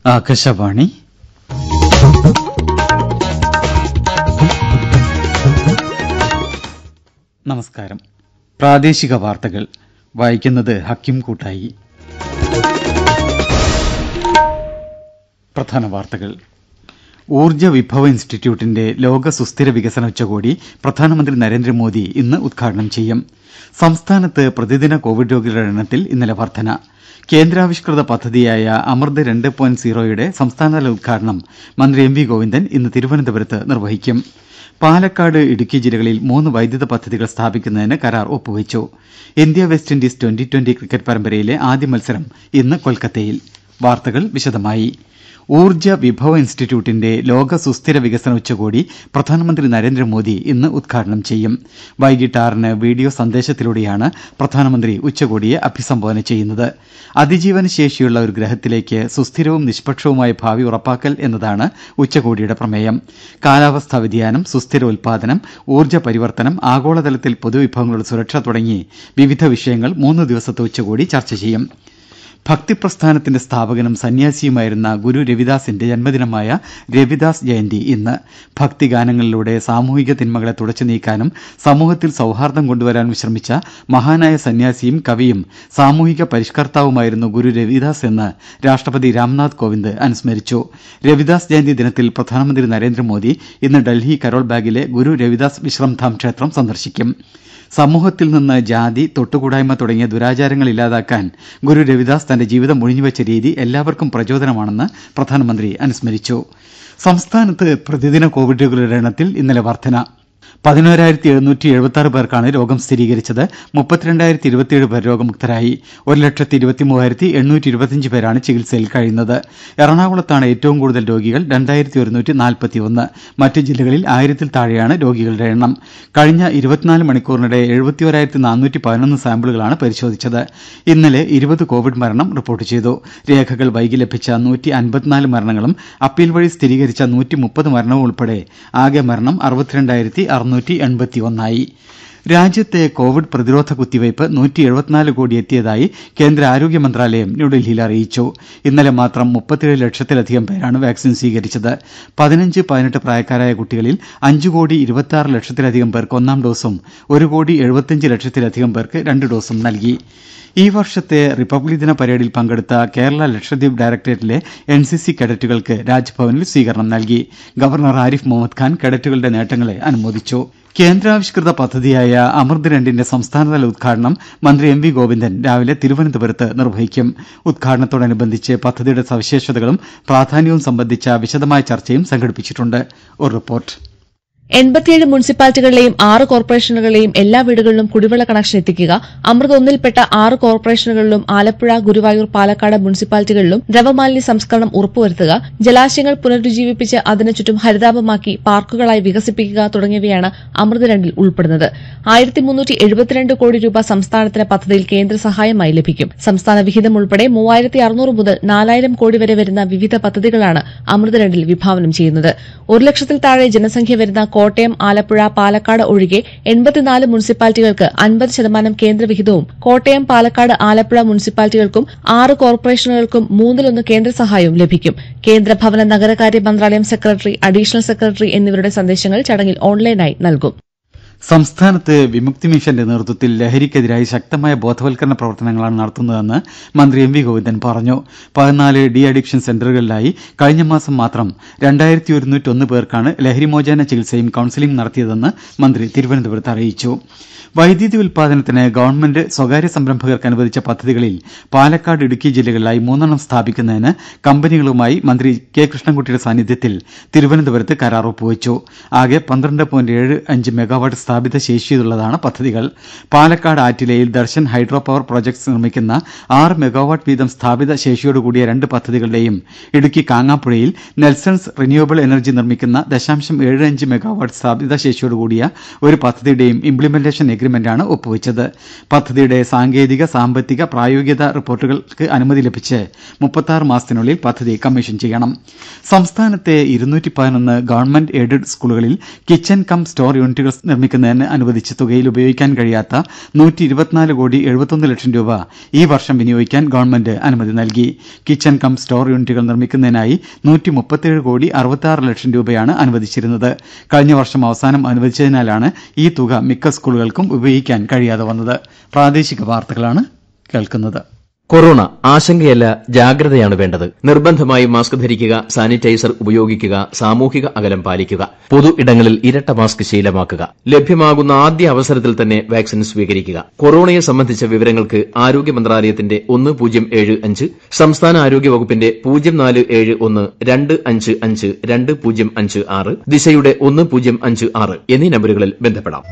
ആകാശവാണി നമസ്കാരം പ്രാദേശിക വാർത്തകൾ വായിക്കുന്നത് ഹക്കിം കൂട്ടായി പ്രധാന വാർത്തകൾ ഊർജ്ജ വിഭവ ഇൻസ്റ്റിറ്റ്യൂട്ടിന്റെ ലോക സുസ്ഥിര വികസന ഉച്ചകോടി പ്രധാനമന്ത്രി നരേന്ദ്രമോദി ഇന്ന് ഉദ്ഘാടനം ചെയ്യും സംസ്ഥാനത്ത് പ്രതിദിന കോവിഡ് രോഗികളുടെ എണ്ണത്തിൽ ഇന്നലെ വർധന കേന്ദ്രാവിഷ്കൃത പദ്ധതിയായ അമൃത് രണ്ട് പോയിന്റ് സീറോയുടെ സംസ്ഥാനതല ഉദ്ഘാടനം മന്ത്രി എം വി ഗോവിന്ദൻ ഇന്ന് തിരുവനന്തപുരത്ത് നിർവഹിക്കും പാലക്കാട് ഇടുക്കി ജില്ലകളിൽ മൂന്ന് വൈദ്യുത പദ്ധതികൾ സ്ഥാപിക്കുന്നതിന് കരാർ ഒപ്പുവെച്ചു India West Indies twenty twenty cricket പരമ്പരയിലെ ആദ്യ മത്സരം ഇന്ന് കൊൽക്കത്തയിൽ വാർത്തകൾ വിശദമായി ഊർജ്ജ വിഭവ ഇൻസ്റ്റിറ്റ്യൂട്ടിന്റെ ലോക സുസ്ഥിര വികസന ഉച്ചകോടി പ്രധാനമന്ത്രി നരേന്ദ്രമോദി ഇന്ന് ഉദ്ഘാടനം ചെയ്യും വൈകിട്ട് ആറിന് വീഡിയോ സന്ദേശത്തിലൂടെയാണ് പ്രധാനമന്ത്രി ഉച്ചകോടിയെ അഭിസംബോധന ചെയ്യുന്നത് അതിജീവന ശേഷിയുള്ള ഒരു ഗ്രഹത്തിലേക്ക് സുസ്ഥിരവും നിഷ്പക്ഷവുമായ ഭാവി ഉറപ്പാക്കൽ എന്നതാണ് ഉച്ചകോടിയുടെ പ്രമേയം കാലാവസ്ഥാ വ്യതിയാനം സുസ്ഥിര ഉൽപാദനം ഊർജ്ജ പരിവർത്തനം ആഗോളതലത്തിൽ പൊതുവിഭവങ്ങളുടെ സുരക്ഷ തുടങ്ങി വിവിധ വിഷയങ്ങൾ മൂന്ന് ദിവസത്തെ ഉച്ചകോടി ചർച്ച ചെയ്യും ഭക്തിപ്രസ്ഥാനത്തിന്റെ സ്ഥാപകനും സന്യാസിയുമായിരുന്ന ഗുരു രവിദാസിന്റെ ജന്മദിനമായ രവിദാസ് ജയന്തി ഇന്ന് ഭക്തിഗാനങ്ങളിലൂടെ സാമൂഹിക തിന്മകളെ തുടച്ചു നീക്കാനും സമൂഹത്തിൽ സൌഹാർദ്ദം കൊണ്ടുവരാനും ശ്രമിച്ച മഹാനായ സന്യാസിയും കവിയും സാമൂഹിക പരിഷ്കർത്താവുമായിരുന്നു ഗുരു രവിദാസ് എന്ന് രാഷ്ട്രപതി രാംനാഥ് കോവിന്ദ് അനുസ്മരിച്ചു രവിദാസ് ജയന്തി ദിനത്തിൽ പ്രധാനമന്ത്രി നരേന്ദ്രമോദി ഇന്ന് ഡൽഹി കരോൾ ബാഗിലെ ഗുരു രവിദാസ് വിശ്രംധാം ക്ഷേത്രം സന്ദർശിക്കും സമൂഹത്തിൽ നിന്ന് ജാതി തൊട്ടുകൂടായ്മ തുടങ്ങിയ ദുരാചാരങ്ങൾ ഇല്ലാതാക്കാൻ ഗുരു രവിദാസ് തന്റെ ജീവിതം ഒഴിഞ്ഞുവെച്ച രീതി എല്ലാവർക്കും പ്രചോദനമാണെന്ന് പ്രധാനമന്ത്രി അനുസ്മരിച്ചു സംസ്ഥാനത്ത് പ്രതിദിന കോവിഡ് രോഗികളുടെ എണ്ണത്തിൽ ഇന്നലെ വർധന പതിനോരായിരത്തി എഴുന്നൂറ്റി എഴുപത്തി ആറ് പേർക്കാണ് രോഗം സ്ഥിരീകരിച്ചത് മുപ്പത്തിരണ്ടായിരത്തി ഇരുപത്തിയേഴ് പേർ രോഗമുക്തരായി ഒരു ലക്ഷത്തി ഇരുപത്തി മൂവായിരത്തി എണ്ണൂറ്റി ഇരുപത്തിയഞ്ച് പേരാണ് ചികിത്സയിൽ കഴിയുന്നത് എറണാകുളത്താണ് ഏറ്റവും കൂടുതൽ രോഗികൾ രണ്ടായിരത്തി ഒരുന്നൂറ്റി നാൽപ്പത്തി ഒന്ന് മറ്റ് ജില്ലകളിൽ ആയിരത്തിൽ താഴെയാണ് രോഗികളുടെ എണ്ണം കഴിഞ്ഞ ഇരുപത്തിനാല് മണിക്കൂറിനിടെ എഴുപത്തിയോരായിരത്തി നാനൂറ്റി പതിനൊന്ന് സാമ്പിളുകളാണ് പരിശോധിച്ചത് ഇന്നലെ ഇരുപത് കോവിഡ് മരണം റിപ്പോർട്ട് ചെയ്തു രേഖകൾ വൈകി ലഭിച്ച നൂറ്റി അൻപത്തിനാല് മരണങ്ങളും അപ്പീൽ വഴി സ്ഥിരീകരിച്ച നൂറ്റി മുപ്പത് മരണവും ഉൾപ്പെടെ ആകെ മരണം അറുപത്തിരണ്ടായിരത്തി അറുന്നൂറ്റി എൺപത്തി ഒന്നായി രാജ്യത്തെ കോവിഡ് പ്രതിരോധ കുത്തിവയ്പ് നൂറ്റി എഴുപത്തിനാല് കോടി എത്തിയതായി കേന്ദ്ര ആരോഗ്യ മന്ത്രാലയം ന്യൂഡൽഹിയിൽ അറിയിച്ചു ഇന്നലെ മാത്രം മുപ്പത്തിയേഴ് ലക്ഷത്തിലധികം പേരാണ് വാക്സിൻ സ്വീകരിച്ചത് പതിനഞ്ച് പതിനെട്ട് പ്രായക്കാരായ കുട്ടികളിൽ അഞ്ചു കോടി ഇരുപത്തിയാറ് ലക്ഷത്തിലധികം പേർക്ക് ഒന്നാം ഡോസും ഒരു കോടി എഴുപത്തിയഞ്ച് ലക്ഷത്തിലധികം പേർക്ക് രണ്ട് ഡോസും നൽകി ഈ വർഷത്തെ റിപ്പബ്ലിക് ദിന പരേഡിൽ പങ്കെടുത്ത കേരള ലക്ഷദ്വീപ് ഡയറക്ടറേറ്റിലെ എൻ സി സി കേഡറ്റുകൾക്ക് രാജ്ഭവനിൽ സ്വീകരണം നൽകി ഗവർണർ ആരിഫ് മുഹമ്മദ് ഖാൻ കേഡറ്റുകളുടെ നേട്ടങ്ങളെ അനുമോദിച്ചു കേന്ദ്രാവിഷ്കൃത പദ്ധതിയായ അമൃത് രണ്ടിന്റെ സംസ്ഥാനതല ഉദ്ഘാടനം മന്ത്രി എം വി ഗോവിന്ദൻ രാവിലെ തിരുവനന്തപുരത്ത് നിർവഹിക്കും ഉദ്ഘാടനത്തോടനുബന്ധിച്ച് പദ്ധതിയുടെ സവിശേഷതകളും പ്രാധാന്യവും സംബന്ധിച്ച വിശദമായ ചർച്ചയും സംഘടിപ്പിച്ചിട്ടുണ്ട് ഒരു റിപ്പോർട്ട് എൺപത്തിയേഴ് മുനിസിപ്പാലിറ്റികളിലെയും ആറ് കോർപ്പറേഷനുകളിലെയും എല്ലാ വീടുകളിലും കുടിവെള്ള കണക്ഷൻ എത്തിക്കുക അമൃത് ഒന്നിൽപ്പെട്ട ആറ് കോർപ്പറേഷനുകളിലും ആലപ്പുഴ ഗുരുവായൂർ പാലക്കാട് മുനിസിപ്പാലിറ്റികളിലും ദ്രവമാലിന്യ സംസ്കരണം ഉറപ്പുവരുത്തുക ജലാശയങ്ങൾ പുനരുജ്ജീവിപ്പിച്ച് അതിനു ചുറ്റും ഹരിതാപമാക്കി പാർക്കുകളായി വികസിപ്പിക്കുക തുടങ്ങിയവയാണ് അമൃത് രണ്ടിൽ ഉൾപ്പെടുന്നത് ആയിരത്തി മുന്നൂറ്റി എഴുപത്തിരണ്ട് കോടി രൂപ സംസ്ഥാനത്തിന് പദ്ധതിയിൽ കേന്ദ്ര സഹായമായി ലഭിക്കും സംസ്ഥാന വിഹിതം ഉൾപ്പെടെ മൂവായിരത്തി അറുന്നൂറ് മുതൽ നാലായിരം കോടി വരെ വരുന്ന വിവിധ പദ്ധതികളാണ് അമൃത് രണ്ടിൽ വിഭാവനം ചെയ്യുന്നത് ഒരു ലക്ഷത്തിൽ താഴെ ജനസംഖ്യ വരുന്ന കോട്ടയം ആലപ്പുഴ പാലക്കാട് ഒഴികെ എൺപത്തിനാല് മുനിസിപ്പാലിറ്റികൾക്ക് അൻപത് ശതമാനം കേന്ദ്ര വിഹിതവും കോട്ടയം പാലക്കാട് ആലപ്പുഴ മുനിസിപ്പാലിറ്റികൾക്കും ആറ് കോർപ്പറേഷനുകൾക്കും മൂന്നിലൊന്ന് കേന്ദ്ര സഹായവും ലഭിക്കും കേന്ദ്ര ഭവന നഗരകാര്യ മന്ത്രാലയം സെക്രട്ടറി അഡീഷണൽ സെക്രട്ടറി എന്നിവരുടെ സന്ദേശങ്ങൾ ചടങ്ങിൽ ഓൺലൈനായി നൽകും സംസ്ഥാനത്ത് വിമുക്തി മിഷന്റെ നേതൃത്വത്തിൽ ലഹരിക്കെതിരായി ശക്തമായ ബോധവൽക്കരണ പ്രവർത്തനങ്ങളാണ് നടത്തുന്നതെന്ന് മന്ത്രി എം വി ഗോവിന്ദൻ പറഞ്ഞു പതിനാല് ഡി അഡിക്ഷൻ സെന്ററുകളിലായി കഴിഞ്ഞ മാസം മാത്രം രണ്ടായിരത്തി ഒരുന്നൂറ്റൊന്ന് പേർക്കാണ് ലഹരിമോചന ചികിത്സയും കൌൺസിലിംഗ് നടത്തിയതെന്ന് മന്ത്രി തിരുവനന്തപുരത്ത് അറിയിച്ചു വൈദ്യുതി ഉൽപാദനത്തിന് ഗവൺമെന്റ് സ്വകാര്യ സംരംഭകർക്ക് അനുവദിച്ച പദ്ധതികളിൽ പാലക്കാട് ഇടുക്കി ജില്ലകളിലായി മൂന്നെണ്ണം സ്ഥാപിക്കുന്നതിന് കമ്പനികളുമായി മന്ത്രി കെ കൃഷ്ണൻകുട്ടിയുടെ സാന്നിധ്യത്തിൽ തിരുവനന്തപുരത്ത് കരാർ ഒപ്പുവെച്ചു ആകെ പന്ത്രണ്ട് പോയിന്റ് ഏഴ് അഞ്ച് മെഗാവാട്ട് സ്ഥാപിത ശേഷിയുള്ളതാണ് പദ്ധതികൾ പാലക്കാട് ആറ്റിലയിൽ ദർശൻ ഹൈഡ്രോ പവർ പ്രോജക്ട്സ് നിർമ്മിക്കുന്ന ആറ് മെഗാവാട്ട് വീതം സ്ഥാപിത ശേഷിയോടുകൂടിയ രണ്ട് പദ്ധതികളുടെയും ഇടുക്കി കാങ്ങാപ്പുഴയിൽ നെൽസൺസ് റിന്യൂവബിൾ എനർജി നിർമ്മിക്കുന്ന ദശാംശം ഏഴ് അഞ്ച് മെഗാവാട്ട് സ്ഥാപിത ശേഷിയോടുകൂടിയ ഒരു പദ്ധതിയുടെയും ഇംപ്ലിമെന്റേഷൻ എഗ്രിമെന്റാണ് ഒപ്പുവെച്ചത് പദ്ധതിയുടെ സാങ്കേതിക സാമ്പത്തിക പ്രായോഗികത റിപ്പോർട്ടുകൾക്ക് അനുമതി ലഭിച്ച് മുപ്പത്തി മാസത്തിനുള്ളിൽ പദ്ധതി കമ്മീഷൻ ചെയ്യണം സംസ്ഥാനത്തെ ഇരുന്നൂറ്റി പതിനൊന്ന് ഗവൺമെന്റ് എയ്ഡഡ് സ്കൂളുകളിൽ കിച്ചൺ കം സ്റ്റോർ യൂണിറ്റുകൾ നിർമ്മിക്കുന്ന നിർമ്മിക്കുന്നതിന് അനുവദിച്ച തുകയിൽ ഉപയോഗിക്കാൻ കഴിയാത്ത നൂറ്റി ഇരുപത്തിനാല് കോടി എഴുപത്തൊന്ന് ലക്ഷം രൂപ ഈ വർഷം വിനിയോഗിക്കാൻ ഗവൺമെന്റ് അനുമതി നൽകി കിച്ചൺ കം സ്റ്റോർ യൂണിറ്റുകൾ നിർമ്മിക്കുന്നതിനായി നൂറ്റി മുപ്പത്തിയേഴ് കോടി അറുപത്തിയാറ് ലക്ഷം രൂപയാണ് അനുവദിച്ചിരുന്നത് കഴിഞ്ഞ വർഷം അവസാനം അനുവദിച്ചതിനാലാണ് ഈ തുക മിക്ക സ്കൂളുകൾക്കും ഉപയോഗിക്കാൻ കഴിയാതെ വന്നത് പ്രാദേശിക വാർത്തകളാണ് കേൾക്കുന്നത് കൊറോണ ആശങ്കയല്ല ജാഗ്രതയാണ് വേണ്ടത് നിർബന്ധമായും മാസ്ക് ധരിക്കുക സാനിറ്റൈസർ ഉപയോഗിക്കുക സാമൂഹിക അകലം പാലിക്കുക പൊതു ഇടങ്ങളിൽ ഇരട്ട മാസ്ക് ശീലമാക്കുക ലഭ്യമാകുന്ന ആദ്യ അവസരത്തിൽ തന്നെ വാക്സിൻ സ്വീകരിക്കുക കൊറോണയെ സംബന്ധിച്ച വിവരങ്ങൾക്ക് ആരോഗ്യ മന്ത്രാലയത്തിന്റെ ഒന്ന് പൂജ്യം ഏഴ് അഞ്ച് സംസ്ഥാന ആരോഗ്യ വകുപ്പിന്റെ പൂജ്യം നാല് ഏഴ് ഒന്ന് രണ്ട് അഞ്ച് അഞ്ച് രണ്ട് പൂജ്യം അഞ്ച് ആറ് ദിശയുടെ ഒന്ന് പൂജ്യം അഞ്ച് ആറ് എന്നീ നമ്പറുകളിൽ ബന്ധപ്പെടാം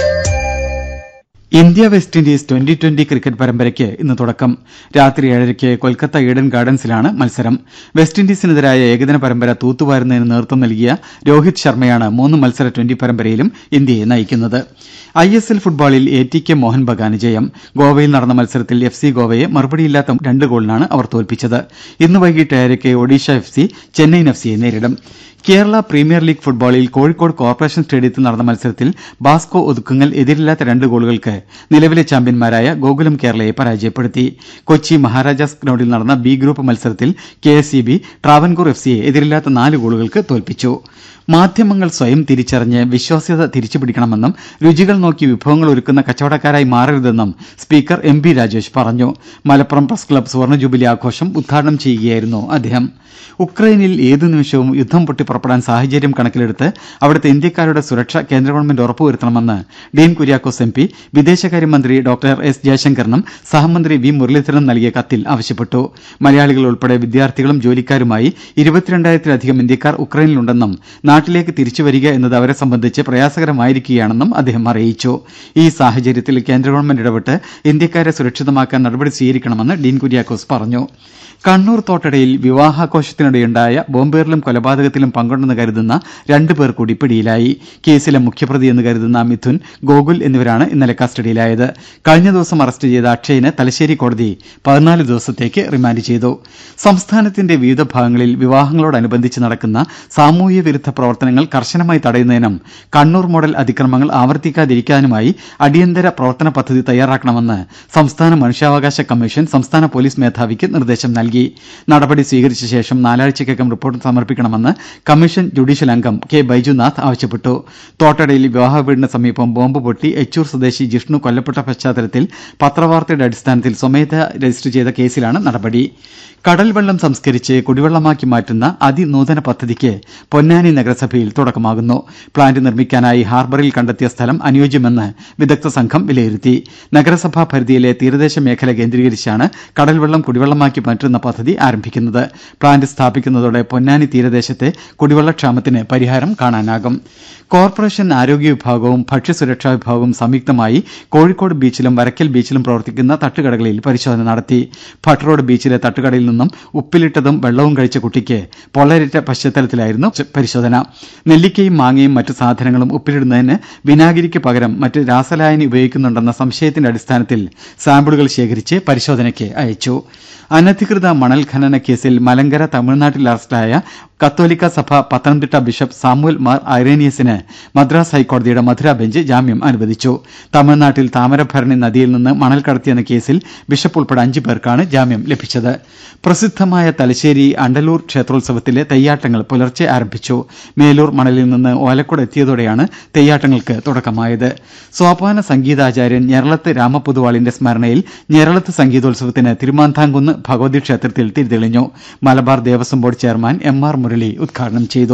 India West Indies twenty twenty cricket പരമ്പരയ്ക്ക് ഇന്ന് തുടക്കം രാത്രി ഏഴരയ്ക്ക് കൊൽക്കത്ത ഈഡൻ ഗാർഡൻസിലാണ് മത്സരം വെസ്റ്റ് ഇൻഡീസിനെതിരായ ഏകദിന പരമ്പര തൂത്തുവാരുന്നതിന് നേതൃത്വം നൽകിയ രോഹിത് ശർമ്മയാണ് മൂന്ന് മത്സര ട്വന്റി പരമ്പരയിലും ഇന്ത്യയെ നയിക്കുന്നത് ഐ എസ് എൽ ഫുട്ബോളിൽ എ ടി കെ മോഹൻ ബഗാന് ജയം ഗോവയിൽ നടന്ന മത്സരത്തിൽ എഫ് സി ഗോവയെ മറുപടിയില്ലാത്ത രണ്ട് ഗോളിനാണ് അവർ തോൽപ്പിച്ചത് ഇന്ന് വൈകിട്ട് ഏഴരയ്ക്ക് Odisha F C Chennaiyin F സിയെ നേരിടും കേരള പ്രീമിയർ ലീഗ് ഫുട്ബോളിൽ കോഴിക്കോട് കോർപ്പറേഷൻ സ്റ്റേഡിയത്തിൽ നടന്ന മത്സരത്തിൽ ബാസ്കോ ഒതുക്കുങ്ങൽ എതിരില്ലാത്ത രണ്ട് ഗോളുകൾക്ക് നിലവിലെ ചാമ്പ്യന്മാരായ ഗോകുലം കേരളയെ പരാജയപ്പെടുത്തി കൊച്ചി മഹാരാജാസ് ഗ്രൌണ്ടിൽ നടന്ന ബി ഗ്രൂപ്പ് മത്സരത്തിൽ K S E B Travancore F സിയെ എതിരില്ലാത്ത നാല് ഗോളുകൾക്ക് തോൽപ്പിച്ചു മാധ്യമങ്ങൾ സ്വയം തിരിച്ചറിഞ്ഞ് വിശ്വാസ്യത തിരിച്ചുപിടിക്കണമെന്നും രുചികൾ നോക്കി വിഭവങ്ങൾ ഒരുക്കുന്ന കച്ചവടക്കാരായി മാറരുതെന്നും സ്പീക്കർ എം പി രാജേഷ് പറഞ്ഞു മലപ്പുറം പ്രസ് ക്ലബ് സുവർണ ജൂബിലി ആഘോഷം ഉദ്ഘാടനം ചെയ്യുകയായിരുന്നു അദ്ദേഹം ഉക്രൈനിൽ ഏതു നിമിഷവും യുദ്ധം പൊട്ടിപ്പുറപ്പെടാൻ സാഹചര്യം കണക്കിലെടുത്ത് അവിടുത്തെ ഇന്ത്യക്കാരുടെ സുരക്ഷ കേന്ദ്ര ഗവൺമെന്റ് ഉറപ്പുവരുത്തണമെന്ന് ഡീൻ കുര്യാക്കോസ് എം പി വിദേശകാര്യമന്ത്രി ഡോക്ടർ എസ് ജയശങ്കറിനും സഹമന്ത്രി വി മുരളീധരനും നൽകിയ കത്തിൽ ആവശ്യപ്പെട്ടു മലയാളികൾ ഉൾപ്പെടെ വിദ്യാർത്ഥികളും ജോലിക്കാരുമായി ഇരുപത്തിരണ്ടായിരത്തിലധികം ഇന്ത്യക്കാർ ഉക്രൈനിലുണ്ടെന്നും നാട്ടിലേക്ക് തിരിച്ചുവരിക എന്നത് അവരെ സംബന്ധിച്ച് പ്രയാസകരമായിരിക്കുകയാണെന്നും അദ്ദേഹം അറിയിച്ചു ഈ സാഹചര്യത്തിൽ കേന്ദ്ര ഗവൺമെന്റ് ഇടപെട്ട് ഇന്ത്യക്കാരെ സുരക്ഷിതമാക്കാൻ നടപടി സ്വീകരിക്കണമെന്ന് ഡീൻ കുര്യാക്കോസ് പറഞ്ഞു കണ്ണൂർ തോട്ടടയിൽ വിവാഹാഘോഷത്തിനിടെയുണ്ടായ ബോംബേറിലും കൊലപാതകത്തിലും പങ്കുണ്ടെന്ന് കരുതുന്ന രണ്ടു പേർ കൂടി പിടിയിലായി കേസിലെ മുഖ്യപ്രതി എന്ന് കരുതുന്ന മിഥുൻ ഗോകുൽ എന്നിവരാണ് ഇന്നലെ കസ്റ്റഡിയിലായത് കഴിഞ്ഞ ദിവസം അറസ്റ്റ് ചെയ്ത അക്ഷയനെ തലശ്ശേരി കോടതി പതിനാല് ദിവസത്തേക്ക് റിമാൻഡ് ചെയ്തു സംസ്ഥാനത്തിന്റെ വിവിധ ഭാഗങ്ങളിൽ വിവാഹങ്ങളോടനുബന്ധിച്ച് നടക്കുന്ന സാമൂഹ്യ വിരുദ്ധ പ്രവർത്തനങ്ങൾ കർശനമായി തടയുന്നതിനും കണ്ണൂർ മോഡൽ അതിക്രമങ്ങൾ ആവർത്തിക്കാതിരിക്കാനുമായി അടിയന്തര പ്രവർത്തന പദ്ധതി തയ്യാറാക്കണമെന്ന് സംസ്ഥാന മനുഷ്യാവകാശ കമ്മീഷൻ സംസ്ഥാന പോലീസ് മേധാവിക്ക് നിർദ്ദേശം നൽകി നടപടി സ്വീകരിച്ച ശേഷം നാലാഴ്ചയ്ക്കകം റിപ്പോർട്ട് സമർപ്പിക്കണമെന്ന് കമ്മീഷൻ ജുഡീഷ്യൽ അംഗം കെ ബൈജുനാഥ് ആവശ്യപ്പെട്ടു തോട്ടടയിൽ വിവാഹ വീടിന് സമീപം ബോംബ് പൊട്ടി എച്ചൂർ സ്വദേശി ജിഷ്ണു കൊല്ലപ്പെട്ട പശ്ചാത്തലത്തിൽ പത്രവാർത്തയുടെ അടിസ്ഥാനത്തിൽ സ്വമേധ രജിസ്റ്റർ ചെയ്ത കേസിലാണ് നടപടി കടൽ വെള്ളം സംസ്കരിച്ച് കുടിവെള്ളമാക്കി മാറ്റുന്ന അതിനൂതന പദ്ധതിക്ക് പൊന്നാനി നഗരസഭയിൽ തുടക്കമാകുന്നു പ്ലാന്റ് നിർമ്മിക്കാനായി ഹാർബറിൽ കണ്ടെത്തിയ സ്ഥലം അനുയോജ്യമെന്ന് വിദഗ്ധ സംഘം വിലയിരുത്തി നഗരസഭാ പരിധിയിലെ തീരദേശ മേഖല കേന്ദ്രീകരിച്ചാണ് കടൽ വെള്ളം കുടിവെള്ളമാക്കി മാറ്റുന്ന പദ്ധതി ആരംഭിക്കുന്നത് പ്ലാന്റ് സ്ഥാപിക്കുന്നതോടെ പൊന്നാനി തീരദേശത്തെ കുടിവെള്ളക്ഷാമത്തിന് പരിഹാരം കാണാനാകും കോർപ്പറേഷൻ ആരോഗ്യ വിഭാഗവും ഭക്ഷ്യസുരക്ഷാ വിഭാഗവും സംയുക്തമായി കോഴിക്കോട് ബീച്ചിലും വരക്കൽ ബീച്ചിലും പ്രവർത്തിക്കുന്ന തട്ടുകടകളിൽ പരിശോധന നടത്തി ഭട്ട്റോഡ് ബീച്ചിലെ തട്ടുകടയിൽ നിന്നും ഉപ്പിലിട്ടതും വെള്ളവും കഴിച്ച കുട്ടിക്ക് പൊള്ളലേറ്റ പശ്ചാത്തലത്തിലായിരുന്നു പരിശോധന നെല്ലിക്കയും മാങ്ങയും മറ്റു സാധനങ്ങളും ഉപ്പിലിടുന്നതിന് വിനാഗിരിക്ക് പകരം മറ്റ് രാസലായനി ഉപയോഗിക്കുന്നുണ്ടെന്ന സംശയത്തിന്റെ അടിസ്ഥാനത്തിൽ സാമ്പിളുകൾ ശേഖരിച്ച് പരിശോധനയ്ക്ക് അയച്ചു അനധികൃത മണൽ ഖനന കേസിൽ മലങ്കര തമിഴ്നാട്ടിൽ അറസ്റ്റിലായ കത്തോലിക്ക സഭ പത്തനംതിട്ട ബിഷപ്പ് സാമുവൽ മാർ ഐറേനിയസിന് മദ്രാസ് ഹൈക്കോടതിയുടെ മധുര ബെഞ്ച് ജാമ്യം അനുവദിച്ചു തമിഴ്നാട്ടിൽ താമരഭരണി നദിയിൽ നിന്ന് മണൽ കടത്തിയെന്ന കേസിൽ ബിഷപ്പ് ഉൾപ്പെടെ അഞ്ചു പേർക്കാണ് ജാമ്യം ലഭിച്ചത് പ്രസിദ്ധമായ തലശ്ശേരി അണ്ടലൂർ ക്ഷേത്രോത്സവത്തിലെ തെയ്യാട്ടങ്ങൾ പുലർച്ചെ ആരംഭിച്ചു മേലൂർ മണലിൽ നിന്ന് ഓലക്കുട എത്തിയതോടെയാണ് തെയ്യാട്ടങ്ങൾക്ക് തുടക്കമായത് സോപാന സംഗീതാചാര്യൻ ഞെരളത്ത് രാമപൊതുവാളിന്റെ സ്മരണയിൽ ഞെരളത്ത് സംഗീതോത്സവത്തിന് തിരുമാന്താംകുന്ന് ഭഗവതി ക്ഷേത്രത്തിൽ തിരിതെളിഞ്ഞു Malabar Devaswom board chairman M R Murali ഉദ്ഘാടനം ചെയ്തു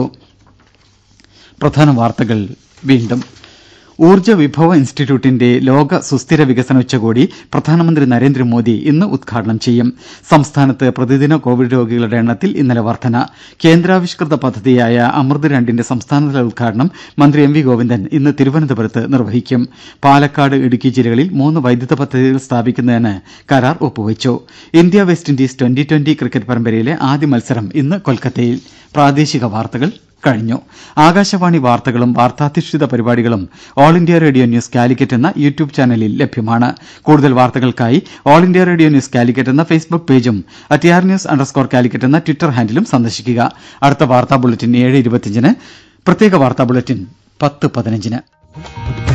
പ്രധാന വാർത്തകൾ വീണ്ടും ഊർജ്ജ വിഭവ ഇൻസ്റ്റിറ്റ്യൂട്ടിന്റെ ലോക സുസ്ഥിര വികസന ഉച്ചകോടി പ്രധാനമന്ത്രി നരേന്ദ്രമോദി ഇന്ന് ഉദ്ഘാടനം ചെയ്യും സംസ്ഥാനത്ത് പ്രതിദിന കോവിഡ് രോഗികളുടെ എണ്ണത്തിൽ ഇന്നലെ വർധന കേന്ദ്രാവിഷ്കൃത പദ്ധതിയായ അമൃത് രണ്ടിന്റെ സംസ്ഥാനതല ഉദ്ഘാടനം മന്ത്രി എം വി ഗോവിന്ദൻ ഇന്ന് തിരുവനന്തപുരത്ത് നിർവഹിക്കും പാലക്കാട് ഇടുക്കി ജില്ലകളിൽ മൂന്ന് വൈദ്യുത പദ്ധതികൾ സ്ഥാപിക്കുന്നതിന് കരാർ ഒപ്പുവച്ചു India West Indies twenty twenty cricket പരമ്പരയിലെ ആദ്യ മത്സരം ഇന്ന് കൊൽക്കത്തയിൽ പ്രാദേശിക വാർത്തകൾ കഴിഞ്ഞു ആകാശവാണി വാർത്തകളും വാർത്താധിഷ്ഠിത പരിപാടികളും All India Radio News Calicut എന്ന യൂട്യൂബ് ചാനലിൽ ലഭ്യമാണ് കൂടുതൽ വാർത്തകൾക്കായി All India Radio News Calicut എന്ന ഫേസ്ബുക്ക് പേജും at R news underscore Calicut എന്ന ട്വിറ്റർ ഹാൻഡിലും സന്ദർശിക്കുക അടുത്ത വാർത്താ ബുള്ളറ്റിൻ ഏഴ് ഇരുപത്തിയഞ്ചിന് പ്രത്യേക വാർത്താ ബുള്ളറ്റിൻ പത്ത് പതിനഞ്ചിന്